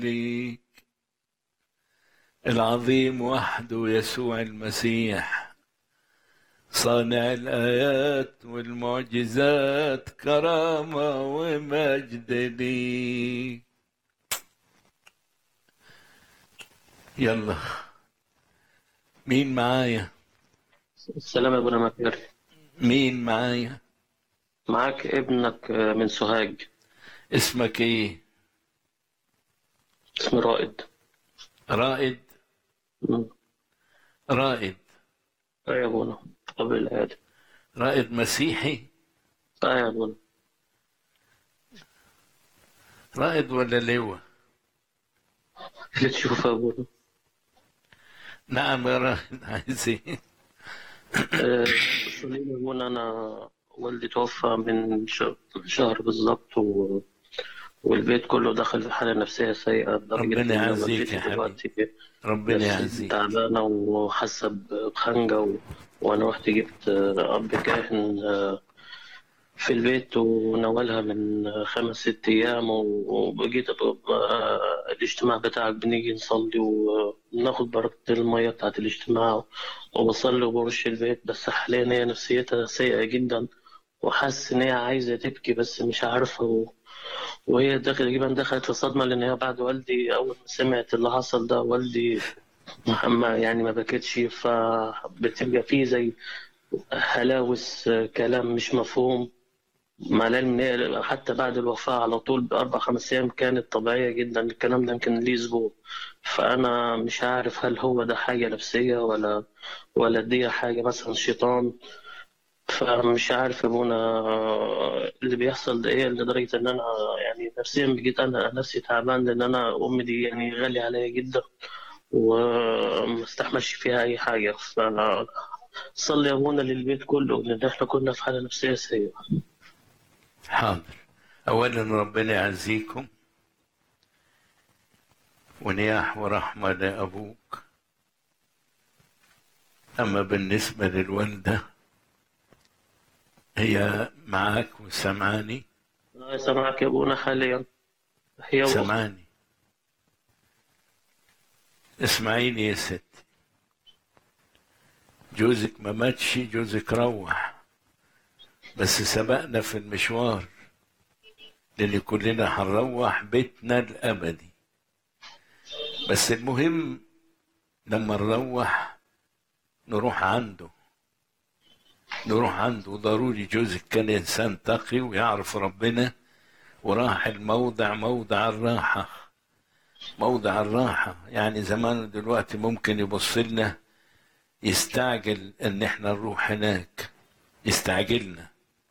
ليك العظيم وحده يسوع المسيح صانع الآيات والمعجزات كرامة ومجد ليك يلا مين معايا السلام يا ابونا مكر مين معايا معاك ابنك من سوهاج اسمك ايه اسمه رائد رائد مم. رائد اه يا ابونا قبل العيادة رائد مسيحي اه يا ابونا رائد ولا لواء اللي تشوفه يا ابونا نعم يا رائد عايز ايه آه، صليب يا ابونا انا والدي توفى من ش- شهر بالظبط و... والبيت كله دخل في حالة نفسية سيئة لدرجة ربنا إن يعزيك والدتي يا حبيبي. دلوقتي ربنا نفسيتي يعزيك تعبانة وحاسة بخنجة و... وأنا رحت جبت آه، أب كاهن آه، في البيت وناولها من خمس ست أيام و- وجيت أبقى- آه، الاجتماع بتاعك بنيجي نصلي وناخد بركة المية بتاعت الاجتماع وبصلي وبرش البيت بس حاليا هي نفسيتها سيئة جدا وحاسس إن هي عايزة تبكي بس مش عارفة و... وهي داخل تقريبا دخلت في صدمة لأن هي بعد والدي أول ما سمعت اللي حصل ده والدي ما يعني ما بكتش فبتبقى فيه زي هلاوس كلام مش مفهوم مع العلم إن هي حتى بعد الوفاة على طول بأربع خمس أيام كانت طبيعية جدا الكلام ده يمكن ليه أسبوع فأنا مش عارف هل هو ده حاجة نفسية ولا ولا دي حاجة مثلا شيطان فمش عارف يا ابونا اللي بيحصل ده ايه لدرجة ان انا يعني نفسيا بقيت انا نفسي تعبان لان انا امي دي يعني غالية عليا جدا وما استحملش فيها اي حاجة فصلي يا ابونا للبيت كله لان احنا كنا في حالة نفسية سيئة حاضر أولا ربنا يعزيكم ونياح ورحمة لأبوك أما بالنسبة للوالدة هي معاك وسمعاني الله يسامحك يا ابونا حاليا هي وأختي. سمعاني اسمعيني يا ستي جوزك ما ماتش جوزك روح بس سبقنا في المشوار لان كلنا هنروح بيتنا الابدي بس المهم لما نروح نروح عنده نروح عنده ضروري جوزك كان انسان تقي ويعرف ربنا وراح الموضع موضع الراحه موضع الراحه يعني زمان دلوقتي ممكن يبص لنا يستعجل ان احنا نروح هناك يستعجلنا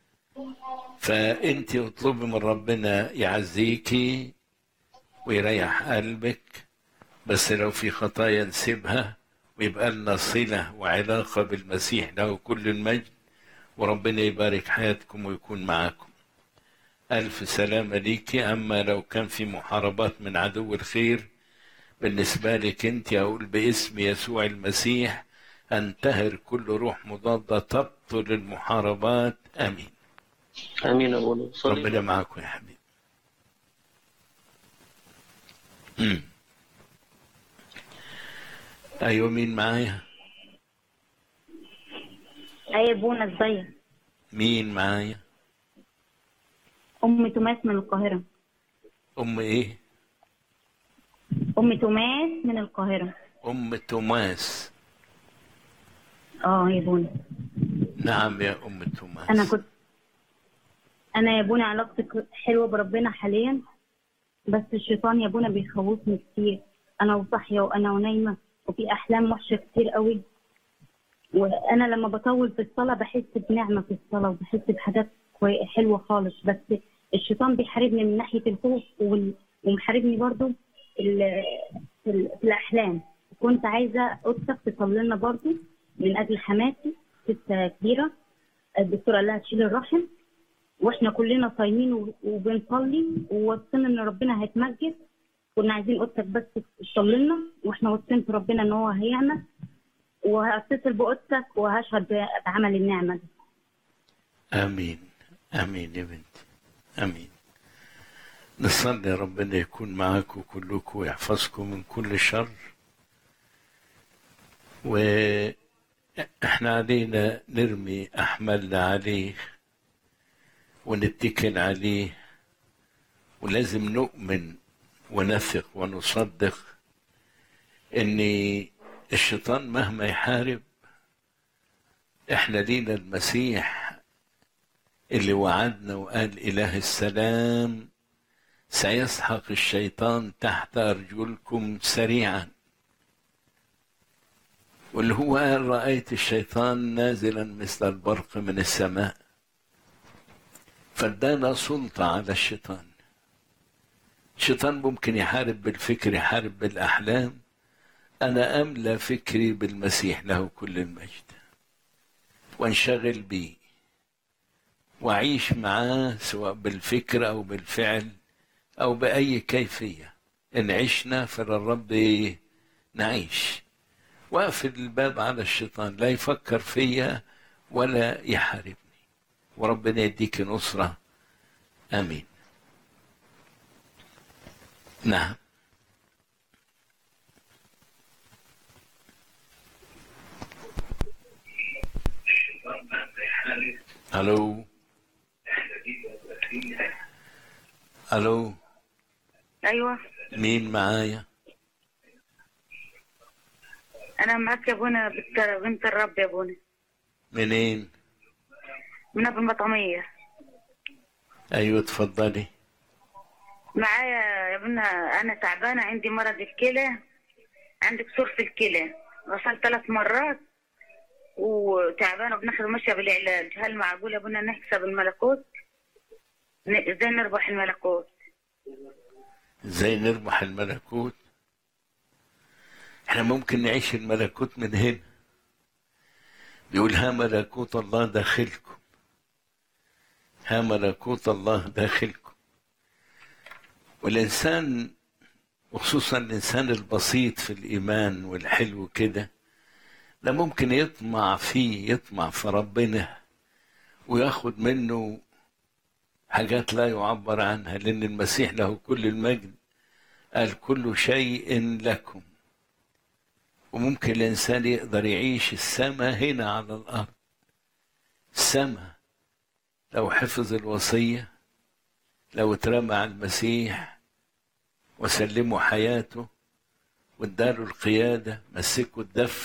فانت اطلبي من ربنا يعزيكي ويريح قلبك بس لو في خطايا نسيبها ويبقى لنا صلة وعلاقة بالمسيح له كل المجد وربنا يبارك حياتكم ويكون معاكم ألف سلامة ليكي أما لو كان في محاربات من عدو الخير بالنسبة لك أنت أقول باسم يسوع المسيح أنتهر كل روح مضادة تبطل المحاربات آمين امين يا ابونا صلي ربنا معاكم يا حبيبي أمم. أيوة مين معايا أي بونا ازيك مين معايا أم توماس من القاهرة أم إيه أم توماس من القاهرة أم توماس اه يا بونا نعم يا أم توماس أنا كنت أنا يا بونا علاقتي حلوة بربنا حاليا بس الشيطان يا بونا بيخوفني كتير أنا وصاحية وأنا ونايمة وفي أحلام وحشة كتير قوي وأنا لما بطول في الصلاة بحس بنعمة في الصلاة وبحس بحاجات كوي- حلوة خالص بس الشيطان بيحاربني من ناحية الخوف وال- ومحاربني برضو ال- في ال- في الأحلام كنت عايزة أختك تصلي لنا برضو من أجل حماتي ست كبيرة الدكتورة قال لها تشيل الرحم واحنا كلنا صايمين و- وبنصلي وواثقين ان ربنا هيتمجد كنا عايزين اوضتك بس تصلي لنا واحنا واثقين في ربنا ان هو هيعمل وهتصل باوضتك وهشهد ب- بعمل النعمه دي آمين آمين يا بنتي آمين نصلي ربنا يكون معاكم كلكم ويحفظكم من كل شر واحنا علينا نرمي احمالنا عليه ونتكل عليه ولازم نؤمن ونثق ونصدق ان الشيطان مهما يحارب احنا لينا المسيح اللي وعدنا وقال اله السلام سيسحق الشيطان تحت ارجلكم سريعا واللي هو قال رايت الشيطان نازلا مثل البرق من السماء فادانا سلطه على الشيطان الشيطان ممكن يحارب بالفكر يحارب بالاحلام انا املى فكري بالمسيح له كل المجد وانشغل بيه واعيش معاه سواء بالفكر او بالفعل او باي كيفيه ان عشنا فللرب نعيش واقفل الباب على الشيطان لا يفكر فيا ولا يحاربني وربنا يديك نصره امين نعم الو الو ايوه مين معايا انا معك يا ابونا بنت بنت الرب يا ابونا منين من ابو المطعميه ايوه اتفضلي معايا يا ابونا انا تعبانه عندي مرض الكلى عندي كسور في الكلى غسلت ثلاث مرات وتعبانه وبناخد ماشيه بالعلاج هل معقول يا ابونا نكسب الملكوت ن- ازاي نربح الملكوت ازاي نربح الملكوت احنا ممكن نعيش الملكوت من هنا بيقول ها ملكوت الله داخلكم ها ملكوت الله داخلكم والإنسان وخصوصا الإنسان البسيط في الإيمان والحلو كده ده ممكن يطمع فيه يطمع في ربنا وياخد منه حاجات لا يعبر عنها لأن المسيح له كل المجد قال كل شيء لكم وممكن الإنسان يقدر يعيش السماء هنا على الأرض السماء لو حفظ الوصية لو اترمى على المسيح وسلموا حياته واداله القيادة مسكوا الدف